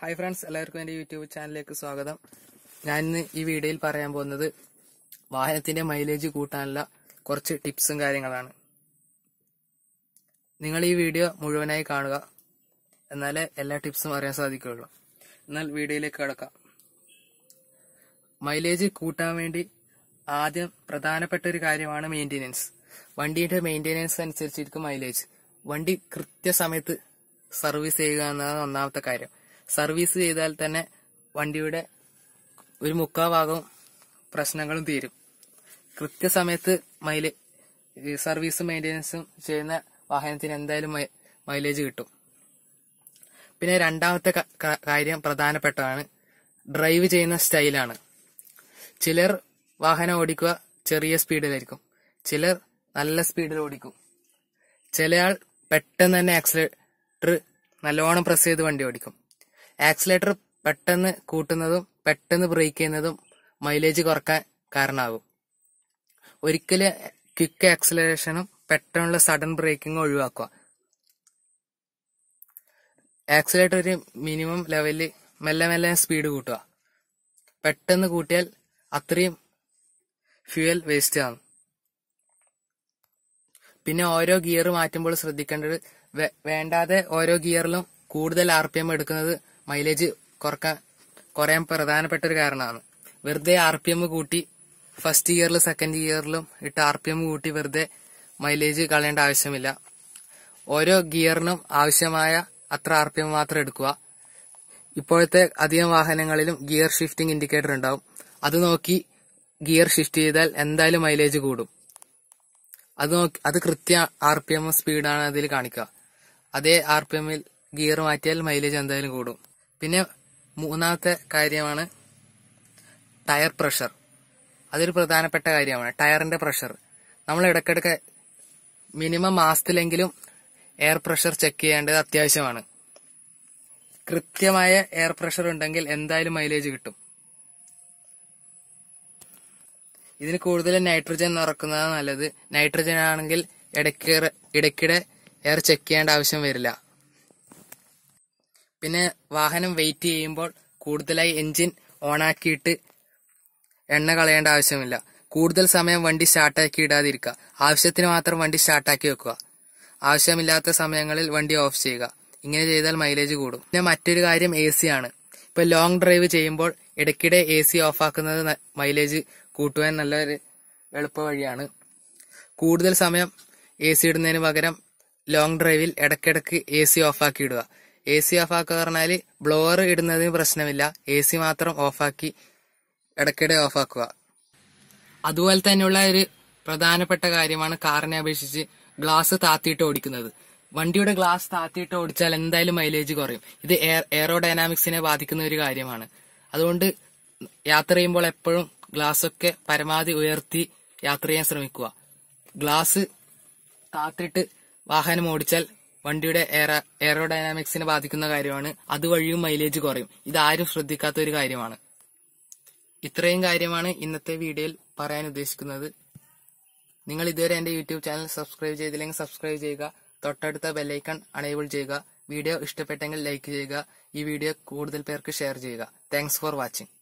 hi friends എല്ലാവർക്കും എൻ്റെ YouTube ചാനലിലേക്ക് സ്വാഗതം ഞാൻ ഇന്ന് ഈ വീഡിയോയിൽ പറയാൻ പോകുന്നത് വാഹനത്തിന്റെ മൈലേജ് കൂട്ടാനുള്ള കുറച്ച് ടിപ്സും കാര്യങ്ങളാണ് നിങ്ങൾ ഈ വീഡിയോ മുഴുവനായി കാണുക എന്നാലേ എല്ലാ ടിപ്സും അറിയാൻ സാധിക്കുകയുള്ളൂ എന്നാൽ വീഡിയോയിലേക്ക് കിടക്കാം മൈലേജ് കൂട്ടാൻ വേണ്ടി ആദ്യം പ്രധാനപ്പെട്ട ഒരു കാര്യമാണ് മെയിൻ്റെനൻസ് വണ്ടിയുടെ മെയിൻ്റെനൻസ് അനുസരിച്ചിരിക്കും മൈലേജ് വണ്ടി കൃത്യസമയത്ത് സർവീസ് ചെയ്യുക എന്നതാണ് ഒന്നാമത്തെ കാര്യം സർവീസ് ചെയ്താൽ തന്നെ വണ്ടിയുടെ ഒരു മുക്കാ ഭാഗവും പ്രശ്നങ്ങളും തീരും കൃത്യസമയത്ത് മൈലേ സർവീസും മെയിൻ്റെനൻസും ചെയ്യുന്ന വാഹനത്തിന് എന്തായാലും മൈ- മൈലേജ് കിട്ടും പിന്നെ രണ്ടാമത്തെ ക- ക- കാര്യം പ്രധാനപ്പെട്ടതാണ് ഡ്രൈവ് ചെയ്യുന്ന സ്റ്റൈലാണ് ചിലർ വാഹനം ഓടിക്കുക ചെറിയ സ്പീഡിലായിരിക്കും ചിലർ നല്ല സ്പീഡിൽ ഓടിക്കും ചിലയാൾ പെട്ടെന്ന് തന്നെ ആക്സിലേറ്റർ നല്ലോണം പ്രസ് ചെയ്ത് വണ്ടി ഓടിക്കും ആക്സിലേറ്റർ പെട്ടെന്ന് കൂട്ടുന്നതും പെട്ടെന്ന് ബ്രേക്ക് ചെയ്യുന്നതും മൈലേജ് കുറക്കാൻ കാരണമാകും ഒരിക്കലും ക്വിക്ക് ആക്സിലറേഷനും പെട്ടെന്നുള്ള സഡൻ ബ്രേക്കിംഗ് ഒഴിവാക്കുക ആക്സിലേറ്റർ ഒരു മിനിമം ലെവലിൽ മെല്ലെ മെല്ലെ സ്പീഡ് കൂട്ടുക പെട്ടെന്ന് കൂട്ടിയാൽ അത്രയും ഫ്യൂവൽ വേസ്റ്റ് ആകും പിന്നെ ഓരോ ഗിയർ മാറ്റുമ്പോൾ ശ്രദ്ധിക്കേണ്ടത് വേ- വേണ്ടാതെ ഓരോ ഗിയറിലും കൂടുതൽ ആർ പി എം എടുക്കുന്നത് മൈലേജ് കുറക്കാൻ കുറയാൻ പ്രധാനപ്പെട്ട ഒരു കാരണമാണ് വെറുതെ ആർ പി എം കൂട്ടി ഫസ്റ്റ് ഗിയറിലും സെക്കൻഡ് ഗിയറിലും ഇട്ട് ആർ പി എം കൂട്ടി വെറുതെ മൈലേജ് കളയേണ്ട ആവശ്യമില്ല ഓരോ ഗിയറിനും ആവശ്യമായ അത്ര ആർ പി എം മാത്രം എടുക്കുക ഇപ്പോഴത്തെ അധികം വാഹനങ്ങളിലും ഗിയർ ഷിഫ്റ്റിംഗ് ഇൻഡിക്കേറ്റർ ഉണ്ടാവും അത് നോക്കി ഗിയർ ഷിഫ്റ്റ് ചെയ്താൽ എന്തായാലും മൈലേജ് കൂടും അത് നോക്കി അത് കൃത്യ ആർ പി എം സ്പീഡാണ് അതിൽ കാണിക്കുക അതേ ആർ പി എമ്മിൽ ഗിയർ മാറ്റിയാൽ മൈലേജ് എന്തായാലും കൂടും പിന്നെ മൂന്നാമത്തെ കാര്യമാണ് ടയർ പ്രഷർ അതൊരു പ്രധാനപ്പെട്ട കാര്യമാണ് ടയറിന്റെ പ്രഷർ നമ്മൾ ഇടയ്ക്കിടയ്ക്ക് മിനിമം മാസത്തിലെങ്കിലും എയർ പ്രഷർ ചെക്ക് ചെയ്യേണ്ടത് അത്യാവശ്യമാണ് കൃത്യമായ എയർ പ്രഷർ ഉണ്ടെങ്കിൽ എന്തായാലും മൈലേജ് കിട്ടും ഇതിന് കൂടുതൽ നൈട്രജൻ നിറക്കുന്നതാണ് നല്ലത് നൈട്രജൻ ആണെങ്കിൽ ഇടയ്ക്ക് ഇടയ്ക്കിടെ എയർ ചെക്ക് ചെയ്യേണ്ട ആവശ്യം വരില്ല പിന്നെ വാഹനം വെയിറ്റ് ചെയ്യുമ്പോൾ കൂടുതലായി എഞ്ചിൻ ഓണാക്കിയിട്ട് എണ്ണ കളയേണ്ട ആവശ്യമില്ല കൂടുതൽ സമയം വണ്ടി സ്റ്റാർട്ടാക്കി ഇടാതിരിക്കുക ആവശ്യത്തിന് മാത്രം വണ്ടി സ്റ്റാർട്ടാക്കി വെക്കുക ആവശ്യമില്ലാത്ത സമയങ്ങളിൽ വണ്ടി ഓഫ് ചെയ്യുക ഇങ്ങനെ ചെയ്താൽ മൈലേജ് കൂടും പിന്നെ മറ്റൊരു കാര്യം എ സി ആണ് ഇപ്പൊ ലോങ് ഡ്രൈവ് ചെയ്യുമ്പോൾ ഇടയ്ക്കിടെ എ സി ഓഫ് ആക്കുന്നത് ന- മൈലേജ് കൂട്ടുവാൻ നല്ലൊരു എളുപ്പ വഴിയാണ് കൂടുതൽ സമയം എ സി ഇടുന്നതിന് പകരം ലോങ് ഡ്രൈവിൽ ഇടയ്ക്കിടയ്ക്ക് എ സി ഓഫ് ആക്കി ഇടുക എ സി ഓഫ് ആക്കുക പറഞ്ഞാൽ ബ്ലോവർ ഇടുന്നതിന് പ്രശ്നമില്ല എ സി മാത്രം ഓഫാക്കി ഇടയ്ക്കിടെ ഓഫ് ആക്കുക അതുപോലെ തന്നെയുള്ള ഒരു പ്രധാനപ്പെട്ട കാര്യമാണ് കാറിനെ അപേക്ഷിച്ച് ഗ്ലാസ് താത്തിയിട്ട് ഓടിക്കുന്നത് വണ്ടിയുടെ ഗ്ലാസ് താത്തിയിട്ട് ഓടിച്ചാൽ എന്തായാലും മൈലേജ് കുറയും ഇത് എയർ എയറോഡൈനാമിക്സിനെ ബാധിക്കുന്ന ഒരു കാര്യമാണ് അതുകൊണ്ട് യാത്ര ചെയ്യുമ്പോൾ എപ്പോഴും ഗ്ലാസ് ഒക്കെ പരമാവധി ഉയർത്തി യാത്ര ചെയ്യാൻ ശ്രമിക്കുക ഗ്ലാസ് താത്തിട്ട് വാഹനം ഓടിച്ചാൽ വണ്ടിയുടെ എയറ എയറോഡൈനാമിക്സിനെ ബാധിക്കുന്ന കാര്യമാണ് അതുവഴിയും മൈലേജ് കുറയും ഇതാരും ശ്രദ്ധിക്കാത്ത ഒരു കാര്യമാണ് ഇത്രയും കാര്യമാണ് ഇന്നത്തെ വീഡിയോയിൽ പറയാൻ ഉദ്ദേശിക്കുന്നത് നിങ്ങൾ ഇതുവരെ എന്റെ യൂട്യൂബ് ചാനൽ സബ്സ്ക്രൈബ് ചെയ്തില്ലെങ്കിൽ സബ്സ്ക്രൈബ് ചെയ്യുക തൊട്ടടുത്ത ബെല്ലൈക്കൺ അണേബിൾ ചെയ്യുക വീഡിയോ ഇഷ്ടപ്പെട്ടെങ്കിൽ ലൈക്ക് ചെയ്യുക ഈ വീഡിയോ കൂടുതൽ പേർക്ക് ഷെയർ ചെയ്യുക താങ്ക്സ് ഫോർ വാച്ചിങ്